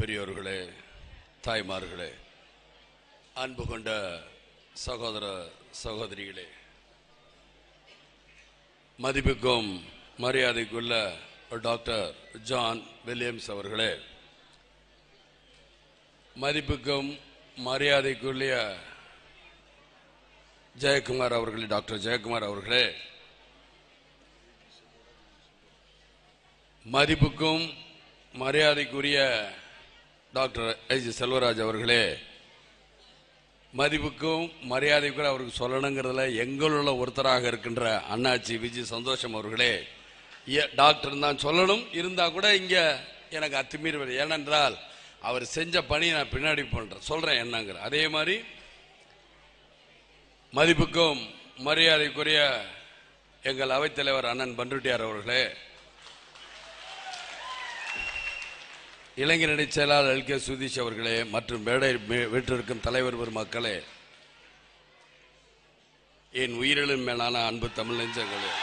பெரியோர்களே தாய்மார்களே அன்பு கொண்ட சகோதர சகோதரிகளே மதிப்புக்கும் மரியாதைக்குள்ள டாக்டர் ஜான் வில்லியம்ஸ் அவர்களே மதிப்புக்கும் மரியாதைக்குரிய ஜெயக்குமார் அவர்களே டாக்டர் ஜெயக்குமார் அவர்களே மதிப்புக்கும் மரியாதைக்குரிய டாக்டர் எச் செல்வராஜ் அவர்களே மதிப்புக்கும் மரியாதைக்கும் அவருக்கு சொல்லணுங்கிறதுல எங்களுள்ள ஒருத்தராக இருக்கின்ற அண்ணாச்சி விஜய் சந்தோஷம் அவர்களே ஏ- டாக்டர் தான் சொல்லணும் இருந்தா கூட இங்க எனக்கு அத்துமீறி வருது ஏனென்றால் அவர் செஞ்ச பணியை நான் பின்னாடி பண்றேன் சொல்றேன் என்னங்கிற அதே மாதிரி மதிப்புக்கும் மரியாதைக்குரிய எங்கள் அவைத்தலைவர் அண்ணன் பன்ருட்டியார் அவர்களே இளைஞரணி செயலாளர் எல் கே சுதீஷ் அவர்களே மற்றும் மேடை மே- வீற்றிருக்கும் தலைவர் பெருமக்களே என் உயிரிலும் மேலான அன்பு தமிழ் நெஞ்சங்களே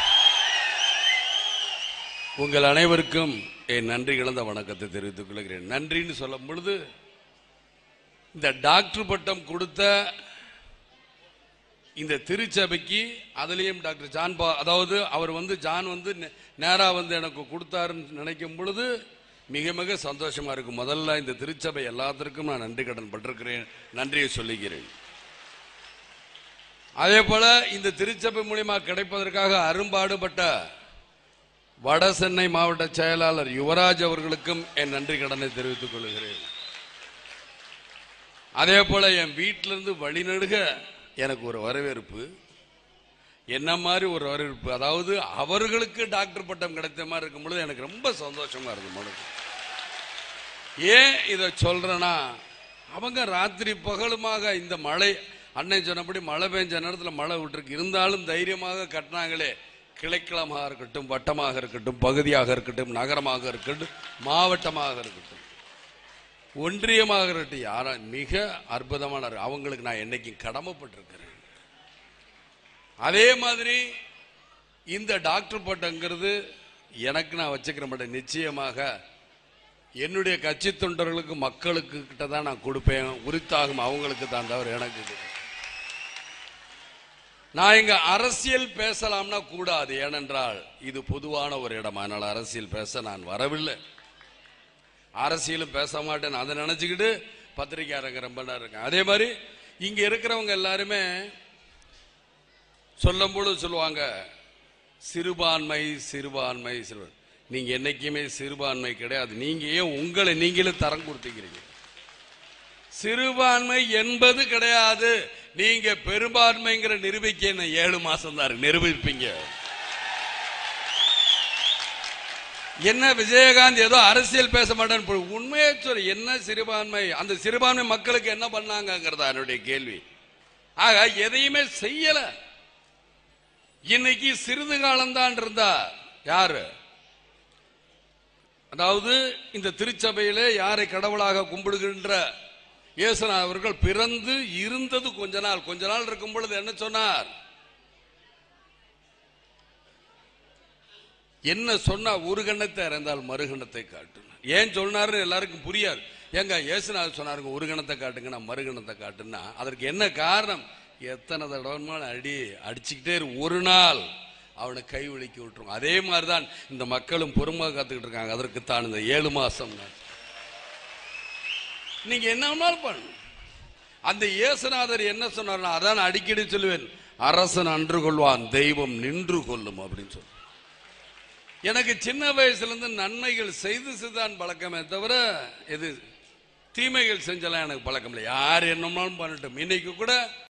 உங்கள் அனைவருக்கும் என் நன்றி கலந்த வணக்கத்தை தெரிவித்துக் கொள்கிறேன் நன்றின்னு சொல்லும் பொழுது இந்த டாக்டர் பட்டம் கொடுத்த இந்த திருச்சபைக்கு அதுலயும் டாக்டர் ஜான் பா அதாவது அவர் வந்து ஜான் வந்து நே- நேரா வந்து எனக்கு கொடுத்தாருன்னு நினைக்கும் பொழுது மிக மிக சந்தோஷமா இருக்கு முதல்ல இந்த திருச்சபை எல்லாத்திற்கும் நான் நன்றி கடன் பட்டிருக்கிறேன் நன்றியை சொல்லுகிறேன் அதே போல இந்த திருச்சபை மூலியமா கிடைப்பதற்காக அரும்பாடுபட்ட வட சென்னை மாவட்ட செயலாளர் யுவராஜ் அவர்களுக்கும் என் நன்றி கடனை தெரிவித்துக் கொள்கிறேன் அதே போல என் வீட்டிலிருந்து வழிநடுக எனக்கு ஒரு வரவேற்பு என்ன மாதிரி ஒரு வரவேற்பு அதாவது அவர்களுக்கு டாக்டர் பட்டம் கிடைத்த மாதிரி இருக்கும் பொழுது எனக்கு ரொம்ப சந்தோஷமா இருக்கு மனது ஏன் இதை சொல்றேன்னா அவங்க ராத்திரி பகலுமாக இந்த மழை அன்னை சொன்னபடி மழை பெஞ்ச நேரத்தில் மழை விட்டுருக்கு இருந்தாலும் தைரியமாக கட்டினாங்களே கிளைக்களமாக இருக்கட்டும் வட்டமாக இருக்கட்டும் பகுதியாக இருக்கட்டும் நகரமாக இருக்கட்டும் மாவட்டமாக இருக்கட்டும் ஒன்றியமாக இருக்கட்டும் யாரா மிக அற்புதமான அவங்களுக்கு நான் என்னைக்கும் கடமைப்பட்டிருக்கிறேன் அதே மாதிரி இந்த டாக்டர் பட்டங்கிறது எனக்கு நான் வச்சுக்கிற மாட்டேன் நிச்சயமாக என்னுடைய கட்சி தொண்டர்களுக்கு மக்களுக்கு கிட்ட தான் நான் கொடுப்பேன் உரித்தாகும் அவங்களுக்கு தான் தவிர எனக்கு கிடையாது. நான் இங்க அரசியல் பேசலாம்னா கூடாது ஏனென்றால் இது பொதுவான ஒரு இடம் அதனால அரசியல் பேச நான் வரவில்லை அரசியலும் பேச மாட்டேன் அதை நினைச்சுக்கிட்டு பத்திரிக்கையாளங்க ரொம்ப நேரம் இருக்கேன் அதே மாதிரி இங்க இருக்கிறவங்க எல்லாருமே சொல்லும் பொழுது சொல்லுவாங்க சிறுபான்மை சிறுபான்மை சிறு நீங்க என்னைக்குமே சிறுபான்மை கிடையாது நீங்க ஏன் உங்களை நீங்களே தரம் கொடுத்துக்கிறீங்க சிறுபான்மை என்பது கிடையாது நீங்க பெரும்பான்மைங்கிற நிரூபிக்க என்ன ஏழு மாசம் தான் இருக்கு. நிரூபிப்பீங்க என்ன விஜயகாந்த் ஏதோ அரசியல் பேச மாட்டேன்னு போய் உண்மையே சொல்லு என்ன சிறுபான்மை அந்த சிறுபான்மை மக்களுக்கு என்ன பண்ணாங்கங்கிறதா என்னுடைய கேள்வி ஆக எதையுமே செய்யல இன்னைக்கு சிறிது காலம்தான் இருந்தா யாரு அதாவது இந்த திருச்சபையிலே யாரை கடவுளாக கும்பிடுகின்ற இயேசுநாதர் அவர்கள் பிறந்து இருந்தது கொஞ்ச நாள் கொஞ்ச நாள் இருக்கும் பொழுது என்ன சொன்னார் என்ன சொன்னா ஒரு கண்ணத்தை இறந்தால் மறுகணத்தை காட்டு ஏன் சொன்னாரு எல்லாருக்கும் புரியாது ஏங்க இயேசுநாதர் சொன்னாருங்க ஒரு கணத்தை காட்டுங்க நான் மறுகணத்தை காட்டுன்னா அதற்கு என்ன காரணம் எத்தனை தடவை அடி அடிச்சுக்கிட்டே இரு. ஒரு நாள் அவனை கை ஒழிக்க விட்டுரும் அதே மாதிரிதான் இந்த மக்களும் பொறுமை காத்துக்கிட்டு இருக்காங்க அதற்கு தான் இந்த ஏழு மாசம் நீங்க என்ன வேணாலும் பண்ணு அந்த இயேசுநாதர் என்ன சொன்னார்னா அதான் நான் அடிக்கடி சொல்லுவேன் அரசன் அன்று கொள்வான் தெய்வம் நின்று கொள்ளும் அப்படின்னு சொல்லு எனக்கு சின்ன வயசுல இருந்து நன்மைகள் செய்து செய்தான் பழக்கமே தவிர இது தீமைகள் செஞ்சலாம் எனக்கு பழக்கம் இல்லை யார் என்னமாலும் பண்ணட்டும் இன்னைக்கு கூட